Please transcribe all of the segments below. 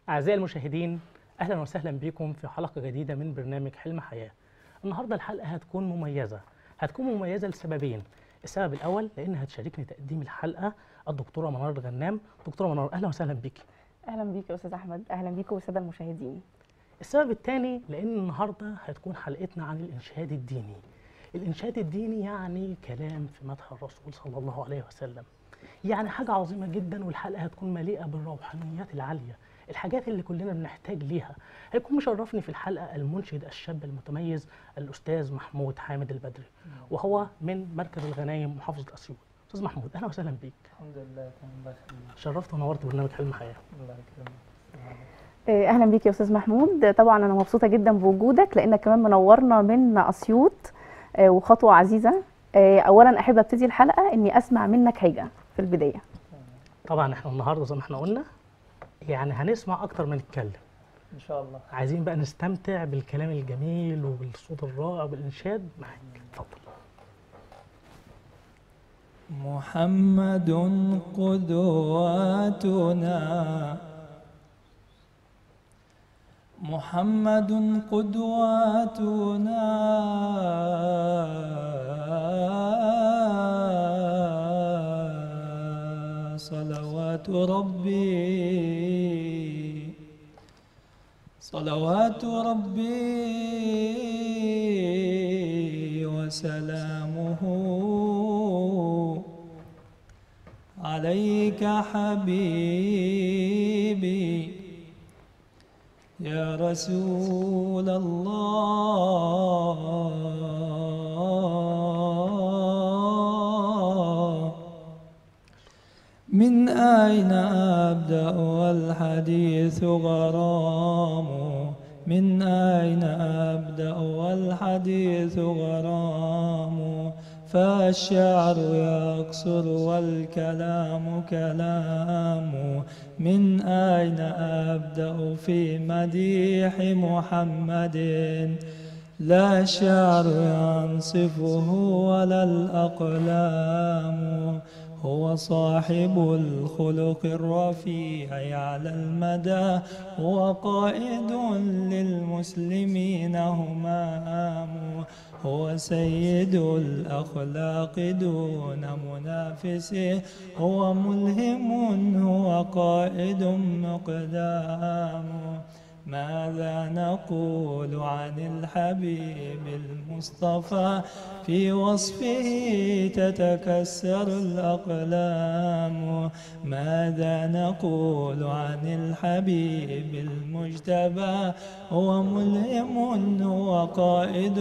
أعزائي المشاهدين أهلا وسهلا بكم في حلقة جديدة من برنامج حلم حياة النهاردة الحلقة هتكون مميزة هتكون مميزة لسببين السبب الأول لأن هتشاركني تقديم الحلقة الدكتورة منار الغنام دكتورة منار أهلا وسهلا بك اهلا بيك يا استاذ احمد اهلا بيكم والساده المشاهدين السبب الثاني لأن النهاردة هتكون حلقتنا عن الإنشاد الديني الإنشاد الديني يعني كلام في مدح الرسول صلى الله عليه وسلم يعني حاجة عظيمة جدا والحلقة هتكون مليئة بالروحانيات العالية الحاجات اللي كلنا بنحتاج ليها هيكون مشرفني في الحلقة المنشد الشاب المتميز الأستاذ محمود حامد البدري وهو من مركز الغنايم محافظة أسيوط أستاذ محمود أهلا وسهلا بيك الحمد لله تمام الله يخليك شرفت ونورت برنامج حلم حياة الله يكرمك آه، اهلا بيك يا استاذ محمود طبعا انا مبسوطه جدا بوجودك لانك كمان منورنا من اسيوط آه، وخطوه عزيزه آه، اولا احب ابتدي الحلقه اني اسمع منك حاجه في البدايه طبعا احنا النهاردة زي ما احنا قلنا يعني هنسمع أكتر من نتكلم ان شاء الله عايزين بقى نستمتع بالكلام الجميل وبالصوت الرائع وبالإنشاد معاك اتفضل محمد قدواتنا محمد قدواتنا صلوات ربي صلوات ربي وسلامه عليك حبيبي يا رسول الله من أين أبدأ والحديث غرام من أين أبدأ والحديث غرام فالشعر يقصر والكلام كلام من أين أبدأ في مديح محمد لا الشعر ينصفه ولا الأقلام هو صاحب الخلق الرفيع على المدى هو قائد للمسلمين همام هو سيد الأخلاق دون منافسه هو ملهم هو قائد مقدام ماذا نقول عن الحبيب المصطفى في وصفه تتكسر الأقلام ماذا نقول عن الحبيب المجتبى هو ملهم هو قائد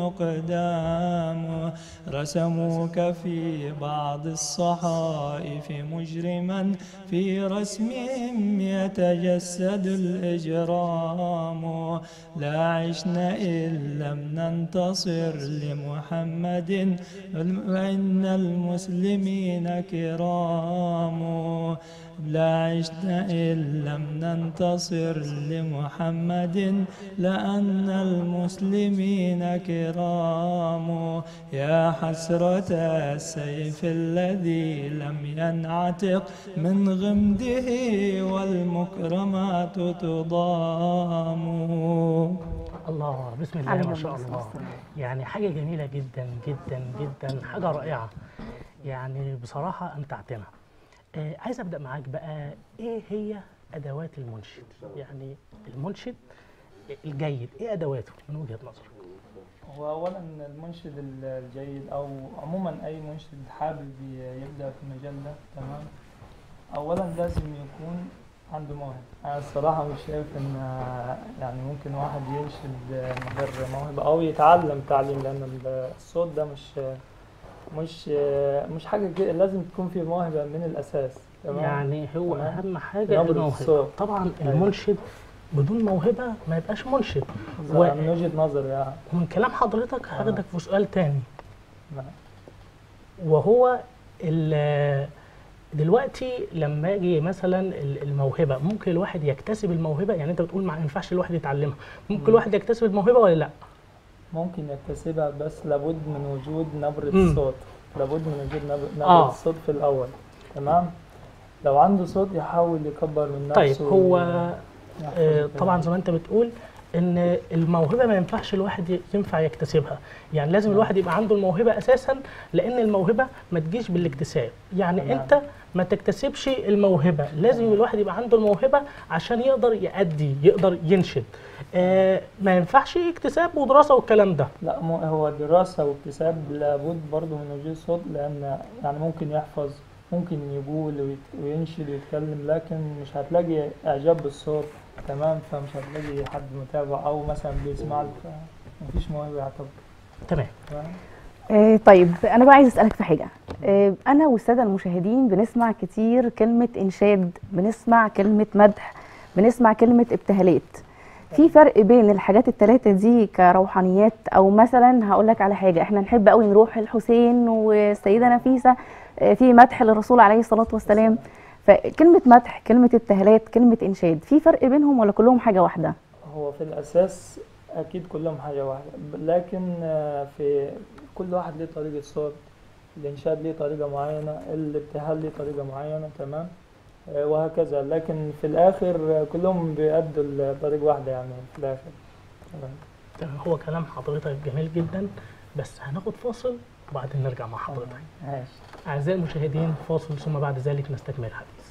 مقدام رسموك في بعض الصحائف مجرما في رسمهم يتجسد الإجرام لا عشنا إن لم ننتصر لمحمد وإن المسلمين كرام لا عشنا إن لم ننتصر لمحمد لأن المسلمين كرام يا حسرة السيف الذي لم ينعتق من غمده والمكرمات تضام الله بسم الله عليه ما شاء الصلاة الله والسلام. يعني حاجة جميلة جدا جدا جدا حاجة رائعة يعني بصراحة أمتعتنا آه عايز أبدأ معاك بقى إيه هي أدوات المنشد يعني المنشد الجيد إيه أدواته من وجهة نظرك هو اولا المنشد الجيد او عموما اي منشد حابب يبدا في المجال ده تمام اولا لازم يكون عنده موهبه انا الصراحه مش شايف ان يعني ممكن واحد ينشد من غير موهبه او يتعلم تعليم لان الصوت ده مش مش مش حاجه كده لازم تكون في موهبه من الاساس تمام يعني هو تمام. أهم حاجة نبرة الموهبة الصوت. طبعا أيوة. المنشد بدون موهبة ما يبقاش منشد و... و- من وجهه نظري يعني ومن كلام حضرتك هاخدك في سؤال تاني نعم. وهو ال- دلوقتي لما يجي مثلا ال- الموهبه ممكن الواحد يكتسب الموهبه يعني انت بتقول ما ينفعش الواحد يتعلمها ممكن مم. الواحد يكتسب الموهبه ولا لا ممكن يكتسبها بس لابد من وجود نبرة مم. الصوت لابد من وجود نبرة, نبرة آه. الصوت في الأول تمام لو عنده صوت يحاول يكبر من نفسه طيب هو آه، طبعا زي ما انت بتقول ان الموهبه ما ينفعش الواحد ي- ينفع يكتسبها يعني لازم الواحد يبقى عنده الموهبه اساسا لان الموهبه ما تجيش بالاكتساب يعني تمام. انت ما تكتسبش الموهبه لازم الواحد يبقى عنده الموهبه عشان يقدر يأدي يقدر ينشد آه ما ينفعش اكتساب ودراسه والكلام ده لا مو هو دراسة واكتساب لابد برضه من وجود صوت لأن يعني ممكن يحفظ ممكن يقول ويت- وينشد ويتكلم لكن مش هتلاقي إعجاب بالصوت تمام فمش هتلاقي حد متابع أو مثلا بيسمع لك مفيش موهبة يعتبر تمام تمام آه، طيب انا بقى عايز اسالك في حاجه آه، انا والساده المشاهدين بنسمع كتير كلمه انشاد بنسمع كلمه مدح بنسمع كلمه ابتهالات في فرق بين الحاجات الثلاثه دي كروحانيات او مثلا هقول لك على حاجه احنا نحب قوي نروح الحسين والسيده نفيسه آه، في مدح للرسول عليه الصلاه والسلام فكلمه مدح كلمه ابتهالات كلمه انشاد في فرق بينهم ولا كلهم حاجه واحده هو في الأساس أكيد كلهم حاجة واحدة ب- لكن آه، في كل واحد ليه طريقة صوت الإنشاد ليه طريقة معينة الابتهال ليه طريقة معينة تمام آه، وهكذا لكن في الآخر آه، كلهم بيأدوا الطريقة واحدة يعني في الآخر تمام. تمام هو كلام حضرتك جميل جدا بس هناخد فاصل وبعدين نرجع مع حضرتك ماشي أعزائي المشاهدين فاصل ثم بعد ذلك نستكمل الحديث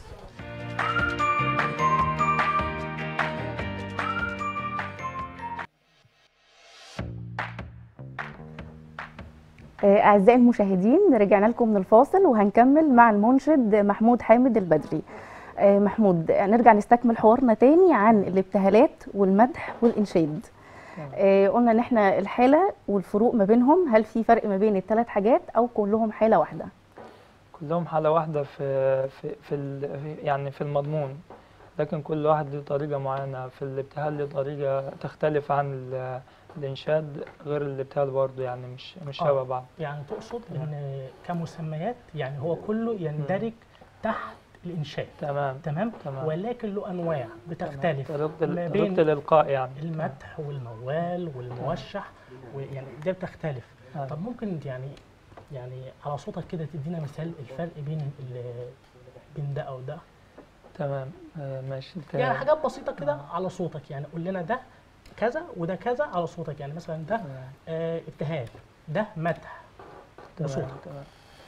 آه، أعزائي المشاهدين رجعنا لكم من الفاصل وهنكمل مع المنشد محمود حامد البدري آه، محمود نرجع نستكمل حوارنا تاني عن الابتهالات والمدح والإنشاد تمام. آه، قلنا ان احنا الحالة والفروق ما بينهم هل في فرق ما بين الثلاث حاجات او كلهم حالة واحدة كلهم حالة واحدة في في في, ال- في يعني في المضمون لكن كل واحد له طريقة معينة في الابتهال له طريقة تختلف عن ال- الإنشاد غير الابتهال برضه يعني مش مش آه. شبه بعض يعني تقصد ان كمسميات يعني هو كله يندرج تحت الانشاد تمام تمام تمام. ولكن له انواع بتختلف طريقة ال- ما طريقة بين الإلقاء يعني المدح والموال والموشح ويعني ده بتختلف آه. طب ممكن يعني يعني على صوتك كده تدينا مثال الفرق بين ال- بين ده او ده تمام آه، ماشي يعني حاجات بسيطه كده على صوتك يعني قول لنا ده كذا وده كذا على صوتك يعني مثلا ده تمام آه ابتهال ده مدح تمام بصوتك. تمام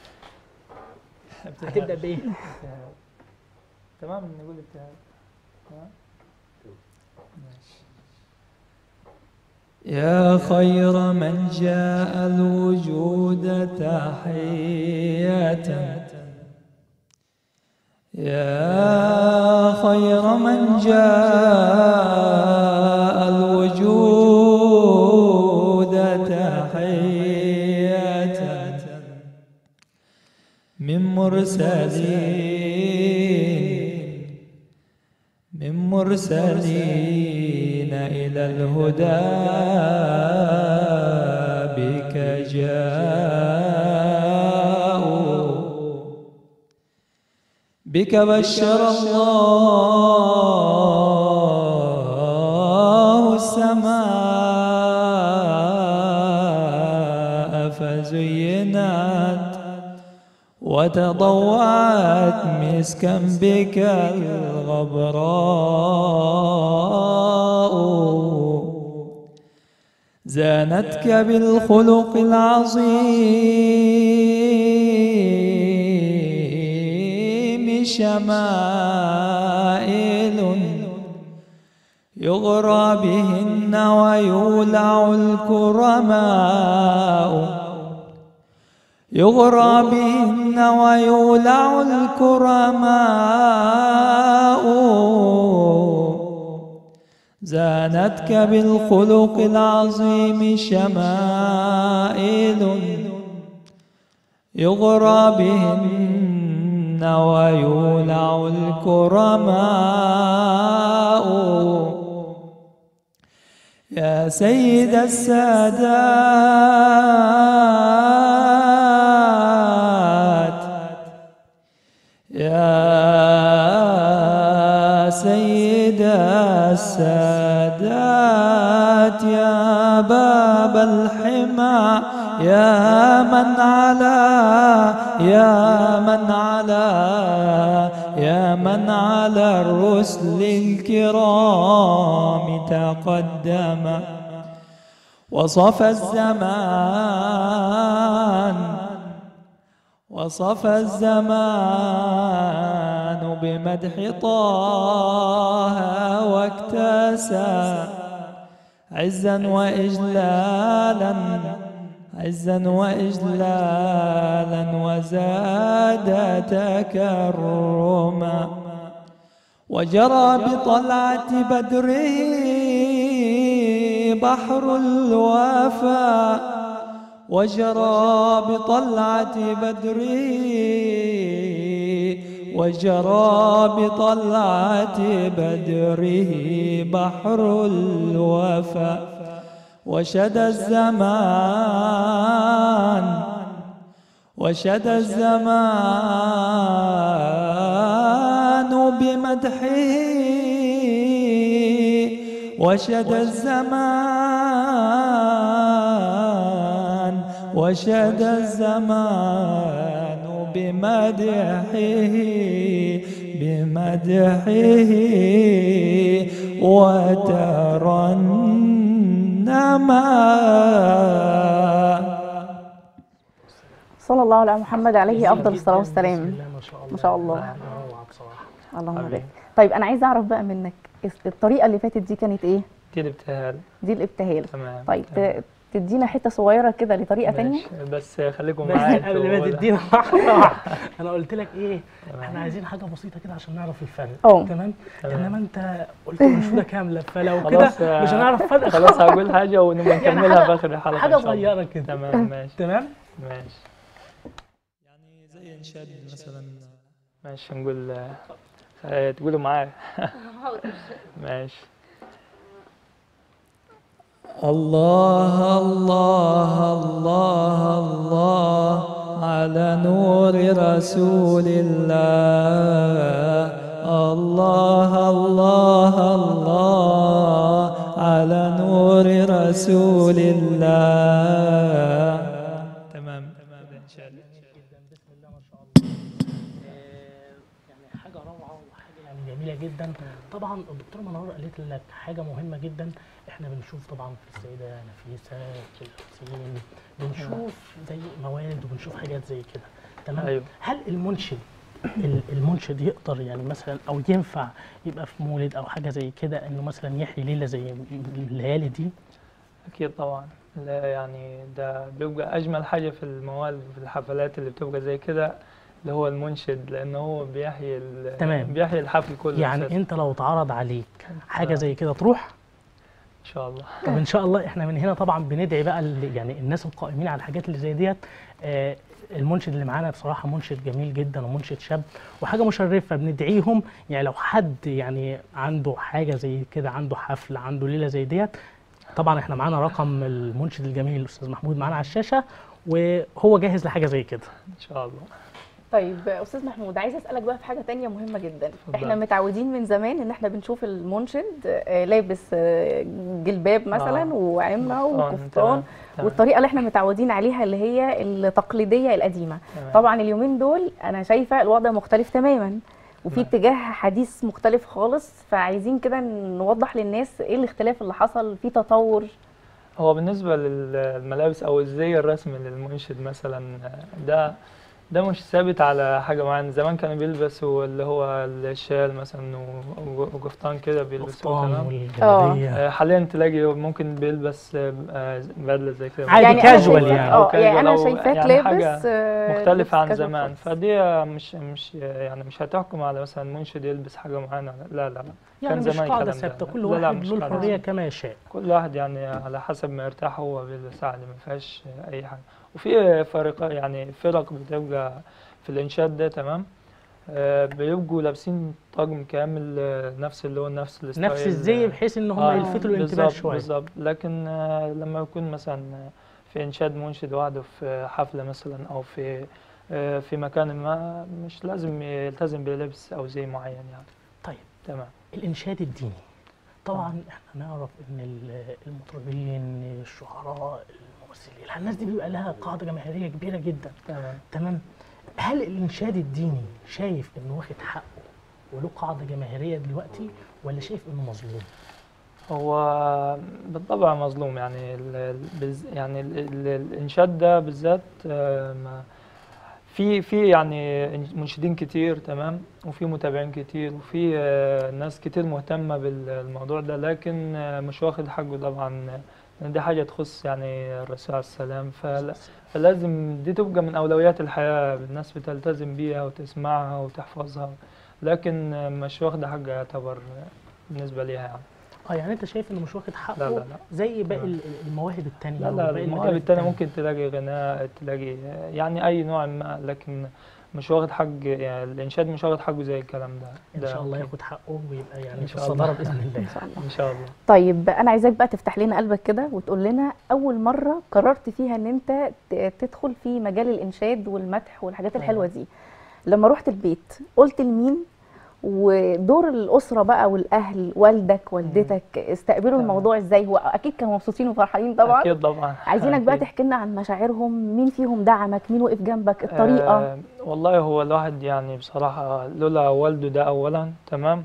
هتبدا بايه؟ ابتهال. تمام نقول ابتهال تمام ماشي يا خير من جاء الوجود تحية يا خير من جاء الوجود تحية من مرسلين من مرسلين إلى الهدى بك جاءوا بك بشر الله السماء فزينت وتضوعت مسكا بك الغبراء زانتك بالخلق العظيم شمائل يغرى بهن ويولع الكرماء يغرى بهن ويولع الكرماء زانتك بالخلق العظيم شمائل يغرى بهن ويولع الكرماء يا سيد السادات يا سيد السادات يا باب الحمى يا من على يا من على يا من على الرسل الكرام تقدم وصف الزمان وصف الزمان بمدح طه واكتسى عزا وإجلالا عزا وإجلالا وزاد تكرما وجرى بطلعة بدره بحر الوفا وجرى بطلعة بدره وجرى بطلعة بدره بحر الوفا وشد الزمان وشد الزمان بمدحه وشد الزمان وشد الزمان بمدحه بمدحه وترنما صلى الله على محمد عليه جميل افضل جداً، الصلاه بسم والسلام الله ما شاء الله ما شاء الله. لا، روعة بصراحة اللهم حبيبي. بارك طيب انا عايزه اعرف بقى منك الطريقه اللي فاتت دي كانت ايه دي الابتهال دي الابتهال تمام طيب تمام. ت- تدينا حته صغيره كده لطريقه تانية ماشي، بس خليكم بس معايا قبل ما انتوا تدينا واحدة واحدة انا قلت لك ايه تمام. احنا عايزين حاجة بسيطة كده عشان نعرف الفرق اه. تمام تمام. انما انت قلت منشودة كاملة فلو كده خلاص مش هنعرف فرق خلاص هقول حاجة ونبقى يعني نكملها حاجة- في آخر الحلقة حاجة إن شاء الله. صغيرة كده تمام ماشي تمام ماشي يعني زي انشاد مثلا ماشي نقول آه، تقولوا معايا ماشي الله الله الله الله على نور رسول الله الله الله الله على نور رسول الله تمام تمام ان شاء الله جدا بسم الله ما شاء الله آه، يعني حاجه روعه وحاجه يعني جميله جدا طبعا الدكتوره منار قالت لك حاجه مهمه جدا احنا بنشوف طبعا في السيده نفيسه في الحسين بنشوف زي موالد وبنشوف حاجات زي كده تمام أيوه هل المنشد ال- المنشد يقدر يعني مثلا او ينفع يبقى في مولد او حاجه زي كده انه مثلا يحيي ليله زي الليالي دي أكيد طبعا لا يعني ده بيبقى أجمل حاجة في الموالد وفي الحفلات اللي بتبقى زي كده اللي هو المنشد لأنه هو بيحيي ال- تمام. بيحيي الحفل كله يعني أساساً. انت لو اتعرض عليك حاجه تمام. زي كده تروح إن شاء الله طب ان شاء الله احنا من هنا طبعا بندعي بقى ال- يعني الناس القائمين على الحاجات اللي زي ديت آه، المنشد اللي معانا بصراحه منشد جميل جدا ومنشد شاب وحاجه مشرفه بندعيهم يعني لو حد يعني عنده حاجه زي كده عنده حفله عنده ليله زي ديت طبعا احنا معانا رقم المنشد الجميل الاستاذ محمود معانا على الشاشه وهو جاهز لحاجه زي كده إن شاء الله طيب استاذ محمود عايزه اسالك بقى في حاجه تانية مهمه جدا اتفضل. احنا متعودين من زمان ان احنا بنشوف المنشد آه، لابس آه، جلباب مثلا آه. وعمه قفطان، وكفتان تمام، تمام، والطريقه اللي احنا متعودين عليها اللي هي التقليديه القديمه تمام. طبعا اليومين دول انا شايفه الوضع مختلف تماما وفي نعم. اتجاه حديث مختلف خالص فعايزين كده نوضح للناس ايه الاختلاف اللي حصل في تطور هو بالنسبة للملابس أو الزي الرسمي للمنشد مثلا ده ده مش ثابت على حاجة معينة زمان كانوا بيلبسوا اللي هو الشال مثلا و- وقفطان كده بيلبسوه القفطان تمام والجلابيه آه، حاليا تلاقي ممكن بيلبس آه، بدلة زي كده عادي أنا كاجوال شايفة- يعني. اه أو يعني casual انا أو شايفاك يعني لابس حاجة آه، مختلف لبس عن casual زمان خالص. فدي مش مش يعني مش هتحكم على مثلا منشد يلبس حاجة معينة لا لا لا يعني كان مش زمان قاعده الكلام ده. ثابته كل لا، لا، واحد مش له قاعدة الحريه ثابتة. كما يشاء كل واحد يعني على حسب ما يرتاح هو بيلبس عادي ما فيهاش اي حاجه وفي فرق يعني فرق بتبقى في الانشاد ده تمام آه، بيبقوا لابسين طقم كامل آه، نفس اللون نفس الستايل نفس الزي آه، بحيث ان هم آه، يلفتوا الانتباه بالظبط- شويه بالظبط لكن آه، لما يكون مثلا في انشاد منشد وحده في حفله مثلا او في آه، في مكان ما مش لازم يلتزم بلبس او زي معين يعني طيب تمام الانشاد الديني طبعا احنا نعرف ان ال- المطربين الشعراء قرص الليل الناس دي بيبقى لها قاعده جماهيريه كبيره جدا تمام تمام هل الانشاد الديني شايف انه واخد حقه وله قاعده جماهيريه دلوقتي ولا شايف انه مظلوم هو بالطبع مظلوم يعني ال ال- بز- يعني ال ال الانشاد ده بالذات آه، ما- في في يعني منشدين كتير تمام وفي متابعين كتير وفي آه، ناس كتير مهتمة بالموضوع ده لكن آه، مش واخد حقه طبعا لأن دي حاجة تخص يعني الرسول عليه السلام فلا- فلازم دي تبقى من أولويات الحياة الناس بتلتزم بيها وتسمعها وتحفظها لكن آه، مش واخدة حقها يعتبر آه، بالنسبة ليها يعني اه يعني انت شايف انه مش واخد حقه لا لا لا. زي باقي تمام. ال- ال- المواهب التانية لا لا وباقي المواهب المجالات التانية ممكن تلاقي غناء تلاقي يعني أي نوع ما لكن مش واخد حق يعني الإنشاد مش واخد حقه زي الكلام ده ان ده شاء الله أكيد. ياخد حقه ويبقى يعني إن في شاء الصداره الله. باذن الله ان شاء الله إن شاء الله طيب انا عايزاك بقى تفتح لنا قلبك كده وتقول لنا اول مره قررت فيها ان انت ت- تدخل في مجال الانشاد والمدح والحاجات الحلوه دي لما رحت البيت قلت لمين ودور الاسره بقى والاهل والدك والدتك استقبلوا تمام. الموضوع ازاي هو اكيد كانوا مبسوطين وفرحانين طبعا أكيد طبعا عايزينك بقى أكيد. تحكي لنا عن مشاعرهم مين فيهم دعمك مين وقف جنبك الطريقه آه والله هو الواحد يعني بصراحة لولا والده ده أولا تمام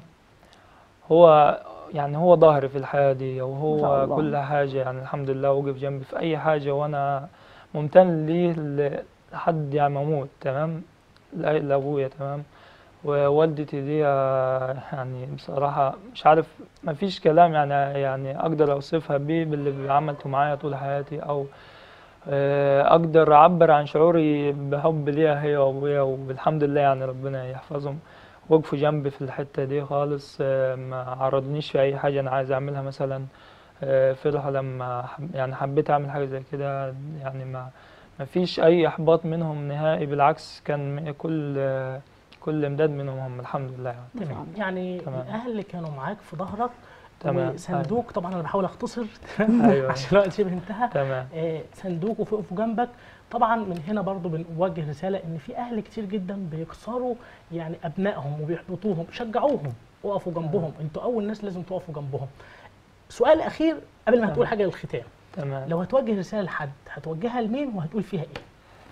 هو يعني هو ظهري في الحياة دي ما شاء وهو الله. كل حاجة يعني الحمد لله وقف جنبي في أي حاجة وأنا ممتن ليه ل- لحد يعني ما أموت تمام لأ- لأبويا تمام ووالدتي دي آه، يعني بصراحة مش عارف ما فيش كلام يعني يعني أقدر أوصفها بيه باللي عملته معايا طول حياتي أو آه، اقدر اعبر عن شعوري بحب ليها هي وابويا والحمد لله يعني ربنا يحفظهم وقفوا جنبي في الحتة دي خالص آه، ما عرضنيش في اي حاجة انا عايز اعملها مثلا آه، فرحوا لما حب يعني حبيت اعمل حاجة زي كده يعني ما ما فيش اي احباط منهم نهائي بالعكس كان م- كل آه، كل امداد منهم هم الحمد لله يعني تمام يعني تمام. الاهل كانوا معاك في ظهرك تمام وصندوق طبعا انا بحاول اختصر ايوه عشان الوقت شبه انتهى تمام آه، صندوق وقفوا جنبك طبعا من هنا برضو بنوجه رساله ان في اهل كتير جدا بيكسروا يعني ابنائهم وبيحبطوهم شجعوهم وقفوا جنبهم انتوا اول ناس لازم تقفوا جنبهم سؤال اخير قبل ما تمام. هتقول حاجه للختام تمام لو هتوجه رساله لحد هتوجهها لمين وهتقول فيها ايه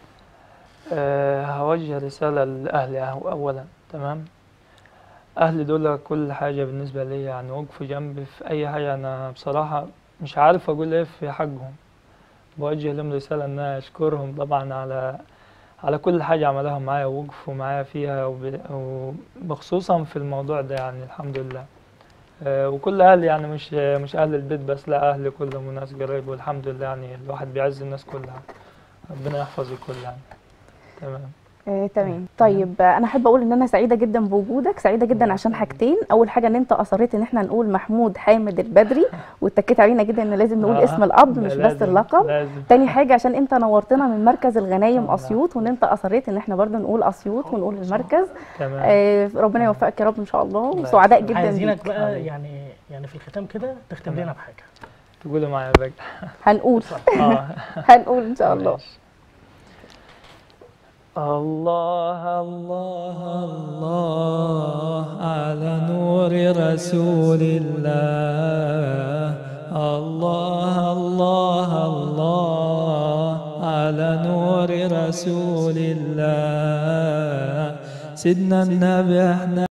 أه هوجه رسالة لأهلي أهو- أولا تمام أهلي دول كل حاجة بالنسبة لي يعني وقفوا جنبي في أي حاجة أنا بصراحة مش عارف أقول إيه في حقهم بوجه لهم رسالة إن أنا أشكرهم طبعا على على كل حاجة عملوها معايا ووقفوا معايا فيها وب- وبخصوصا في الموضوع ده يعني الحمد لله أه وكل أهلي يعني مش مش أهل البيت بس لا أهلي كلهم وناس قريب والحمد لله يعني الواحد بيعز الناس كلها ربنا يحفظ الكل يعني تمام آه، تمام طيب آه، انا احب اقول ان انا سعيده جدا بوجودك سعيده جدا الله عشان يخليك. حاجتين اول حاجه ان انت اصريت ان احنا نقول محمود حامد البدري واتكيت علينا جدا ان لازم نقول آه، اسم الاب ده مش بس لازم- اللقب لازم تاني حاجه عشان انت نورتنا من مركز الغنايم الله اسيوط وان انت اصريت ان احنا برضه نقول اسيوط ونقول المركز تمام آه، ربنا يوفقك يا رب ان شاء الله الله وسعداء يسلمك. جدا عايزينك بيك بقى حبيبي. يعني يعني في الختام كده تختم تمام. لنا بحاجه تقولوا معايا بقى هنقول اه هنقول ان شاء الله ماشي. الله الله الله على نور رسول الله الله الله الله على نور رسول الله سيدنا النبي احنا